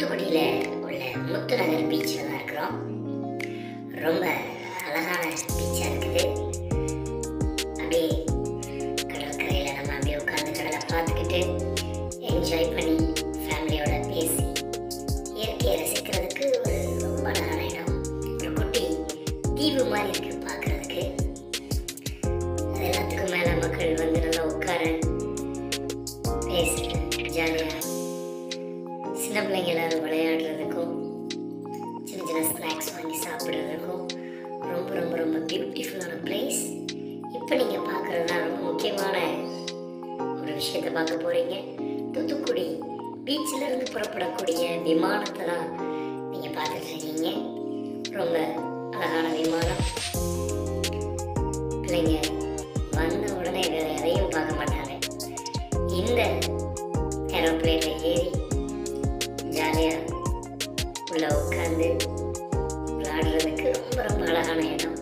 தூத்துக்குடியில் உள்ள முத்துநகர் பீச்சில் தான் இருக்கிறோம் ரொம்ப அழகான பீச்சாக இருக்குது அப்படியே கடற்கரையில் நம்ம அப்படியே உட்காந்து கடலை பார்த்துக்கிட்டு என்ஜாய் பண்ணி ஃபேமிலியோட பேசி இயற்கையை ரசிக்கிறதுக்கு ஒரு ரொம்ப அழகான இடம் ஒரு குட்டி தீவு மாதிரி இருக்கு பார்க்கறதுக்கு அது எல்லாத்துக்கும் மேலே மக்கள் வந்து நல்லா உட்கார பேச ஜாலியாக சின்ன பிள்ளைங்க எல்லாரும் விளையாடுறதுக்கும் சின்ன சின்ன ஸ்நாக்ஸ் வாங்கி சாப்பிட்றதுக்கும் ரொம்ப ரொம்ப ரொம்ப பியூட்டிஃபுல்லான பிளேஸ் இப்போ நீங்கள் பார்க்குறது தான் ரொம்ப முக்கியமான ஒரு விஷயத்தை பார்க்க போகிறீங்க தூத்துக்குடி பீச்சில் இருந்து புறப்படக்கூடிய விமானத்தை தான் நீங்கள் பார்த்துட்டு இருக்கீங்க ரொம்ப அழகான விமானம் பிள்ளைங்க வந்த உடனே வேற எதையும் பார்க்க மாட்டாங்க இந்த ஏரோப்ளேனில் ஏறி ஜாலியாக உள்ள உட்காந்து விளையாடுறதுக்கு ரொம்ப ரொம்ப அழகான இடம்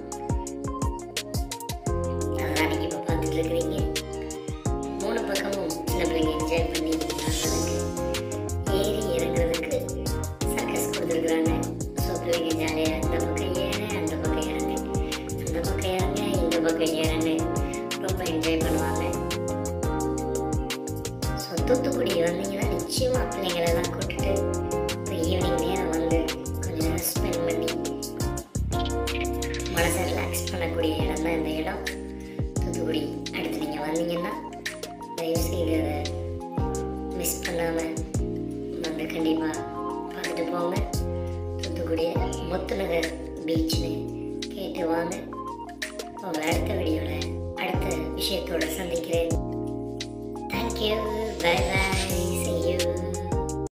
அதுதான் நீங்கள் இப்போ பார்த்துட்டு இருக்கிறீங்க மூணு பக்கமும் சின்ன பிள்ளைங்க என்ஜாய் பண்ணி விளையாடுறதுக்கு ஏறி இறங்குறதுக்கு சர்க்கஸ் கொடுத்துருக்குறாங்க ஸோ பிள்ளைங்க ஜாலியாக இந்த பக்கம் ஏற அந்த பக்கம் இறங்க அந்த பக்கம் இறங்க இந்த பக்கம் ஏறன்னு ரொம்ப என்ஜாய் பண்ணுவாங்க ஸோ தூத்துக்குடி வந்தீங்கன்னா நிச்சயமாக பிள்ளைங்களெல்லாம் கூட்டிட்டு இப்போ ஈவினிங் நேரம் வந்து கொஞ்சம் நேரம் ஸ்பெண்ட் பண்ணி மனசை ரிலாக்ஸ் பண்ணக்கூடிய இடம் தான் இந்த இடம் தூத்துக்குடி அடுத்து நீங்கள் வந்தீங்கன்னா தயவு செய்து அதை மிஸ் பண்ணாமல் வந்து கண்டிப்பாக பார்த்துட்டு போங்க தூத்துக்குடியை முத்துநகர் பீச்னு கேட்டு வாங்க உங்கள் அடுத்த வீடியோவில் அடுத்த விஷயத்தோட சந்திக்கிறேன் தேங்க்யூ பை பை